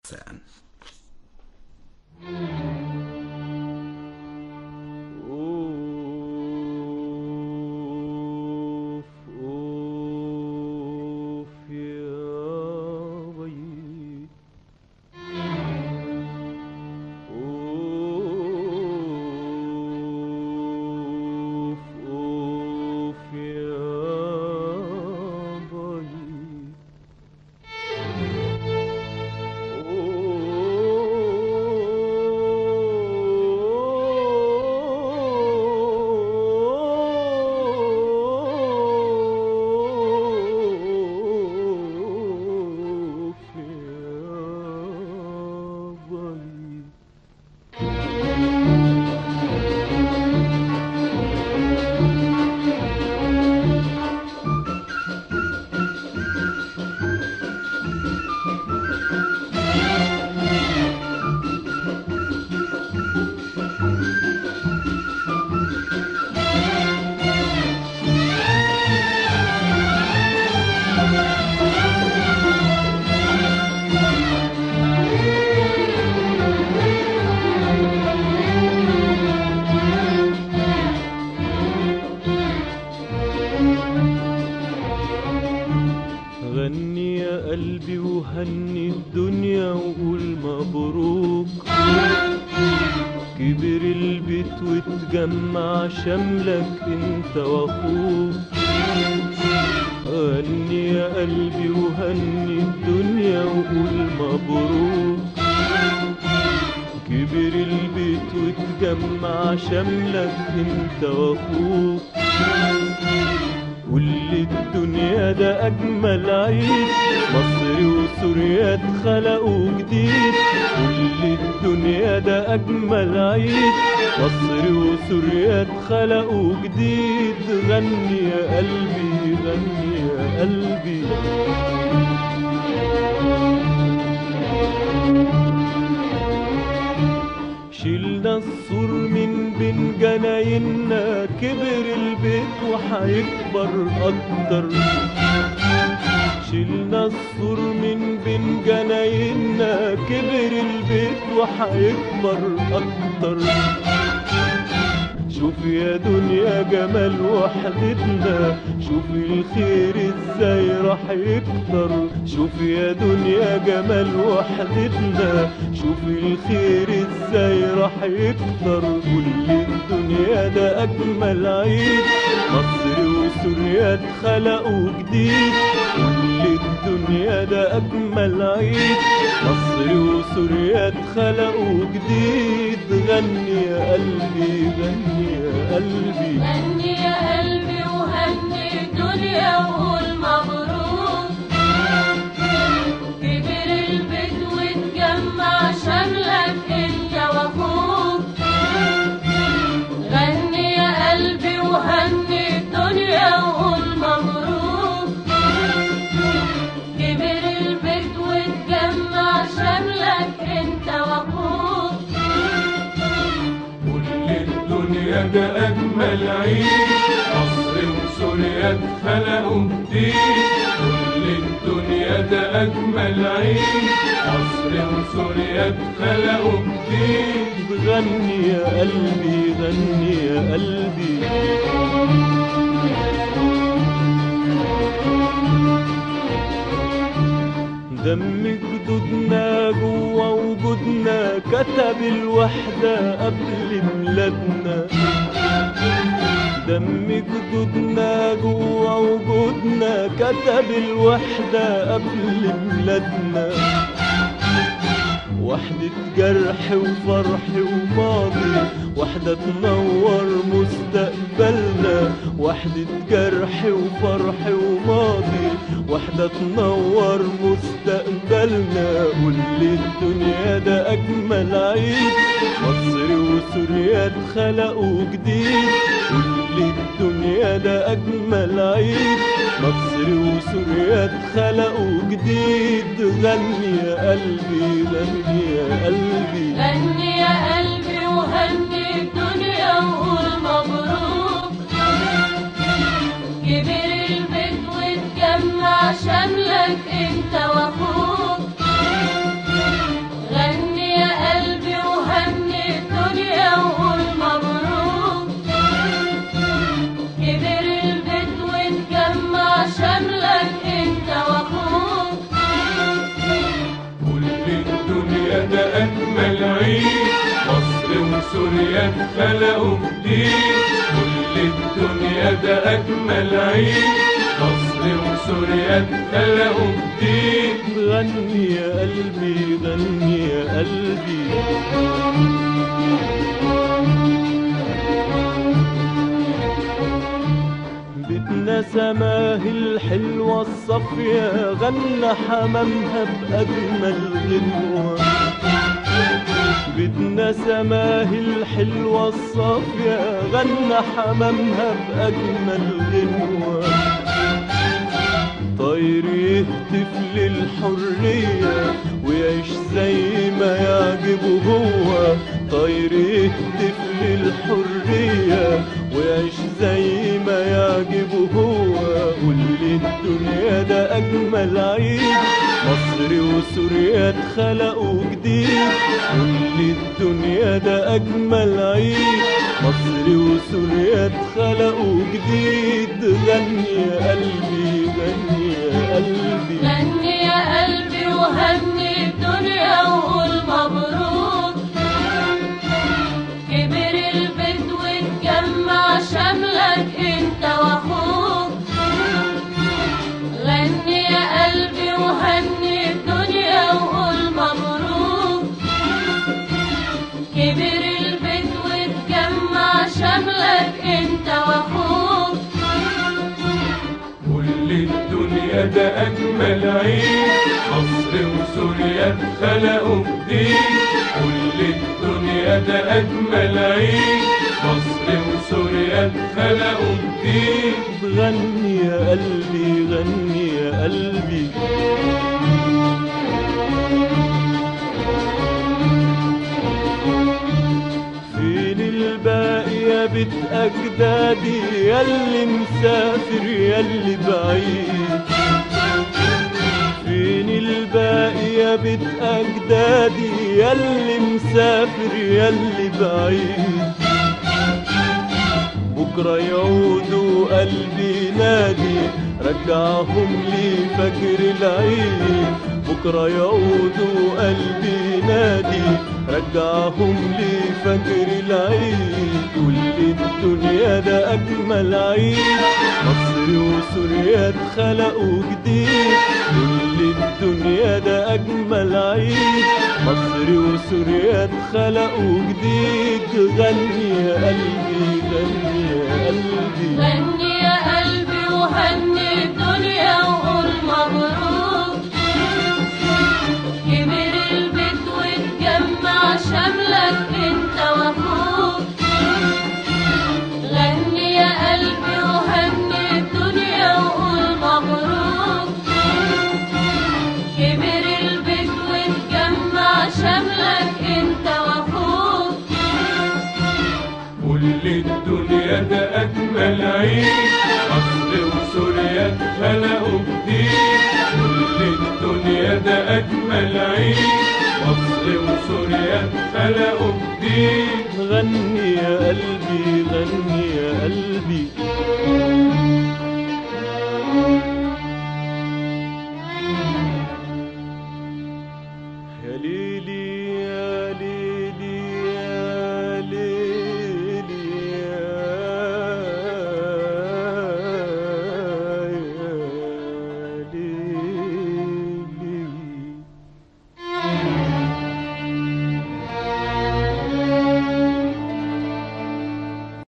مساء أوف أوف يا ويل أوف أوف يا ويل غني يا قلبي وهني الدنيا وقول مبروك كبر البيت وتجمع شملك انت واخوك غني يا قلبي وهني الدنيا وقول مبروك كبر البيت وتجمع شملك انت واخوك كل الدنيا ده أجمل عيد مصر وسوريا اتخلقوا جديد كل الدنيا ده أجمل عيد مصر وسوريا اتخلقوا جديد غني يا قلبي غني يا قلبي شيلنا السور من بين جنايننا كبر البيت وحيكبر أكتر شيلنا السور من بين جنايننا كبر البيت وحيكبر أكتر شوف يا دنيا جمال وحدتنا شوف الخير ازاي راح يكتر شوف يا دنيا جمال وحدتنا شوف الخير ازاي راح يكتر كل الدنيا ده اجمل عيد مصر وسوريا اتخلقوا جديد كل الدنيا ده اجمل عيد مصر وسوريا اتخلقوا جديد غني يا قلبي غني يا قلبي غني يا قلبي وهني الدنيا وقول مبروك كبر البيت واتجمع شملك انت واخوك غني يا قلبي وهني الدنيا وقول مبروك كبر البيت واتجمع شملك انت واخوك كل الدنيا ده أجمل عيد مصر وسوريا اتخلقوا جديد كل الدنيا ده أجمل عيد مصر وسوريا اتخلقوا جديد غني يا قلبي غني يا قلبي دم جدودنا جوا وجودنا كتب الوحدة قبل ميلادنا دم جدودنا جوا وجودنا كتب الوحدة قبل ميلادنا وحدة جرح وفرح وماضي وحدة تنور مستقبلنا وحدة جرح وفرح وماضي وحدة تنور مستقبلنا كل الدنيا ده أجمل عيد مصر وسوريا اتخلقوا جديد كل الدنيا ده أجمل عيد مصر وسوريا اتخلقوا جديد غني يا قلبي غني يا قلبي غني يا قلبي وهني الدنيا وقول مبروك كبر البيت واتجمع شملك انت واخوك اتخلقوا جديد كل الدنيا ده أجمل عيد مصر وسوريا اتخلقوا جديد غني يا قلبي غني يا قلبي بيتنا سماه الحلوة الصافية غنى حمامها بأجمل غنوة بيتنا سماه الحلوة الصافية غنى حمامها بأجمل غنوة طير يهتف للحرية ويعيش زي ما يعجبه هو طير يهتف للحرية ويعيش زي ما يعجبه هو قول لي الدنيا ده أجمل عيد مصر وسوريا اتخلقوا جديد قول لي الدنيا ده أجمل عيد مصر وسوريا اتخلقوا جديد غني يا قلبي غني يا قلبي غني يا قلبي وهني الدنيا وقول مبروك كبر البيت واتجمع شملك انت واخوك غني يا قلبي وهني الدنيا وقول مبروك كبر البيت واتجمع شملك انت واخوك كل الدنيا ده أجمل عيد مصر وسوريا اتخلقوا جديد كل الدنيا ده أجمل عيد مصر وسوريا اتخلقوا جديد غني يا قلبي غني يا قلبي فين الباقي يا بيت أجدادي ياللي مسافر ياللي بعيد فين الباقي يا بيت أجدادي ياللي مسافر ياللي بعيد بكرة يعودوا قلبي نادي رجعهم لي فجر العيد بكرة يعودوا قلبي نادي رجعهم لي فجر العيد كل الدنيا ده أجمل عيد مصر وسوريا اتخلقوا جديد كل الدنيا ده أجمل عيد مصر وسوريا اتخلقوا جديد غني يا قلبي غني يا قلبي غني يا قلبي وهني الدنيا وقول مبروك كبر البيت واتجمع شملك انت واخوك غني يا قلبي وهني الدنيا وقول مبروك كبر البيت واتجمع شملك انت واخوك كل الدنيا ده أجمل عيد مصر وسوريا اتخلقوا جديد كل الدنيا ده أجمل عيد مصر وسوريا اتخلقوا جديد غني يا قلبي غني يا قلبي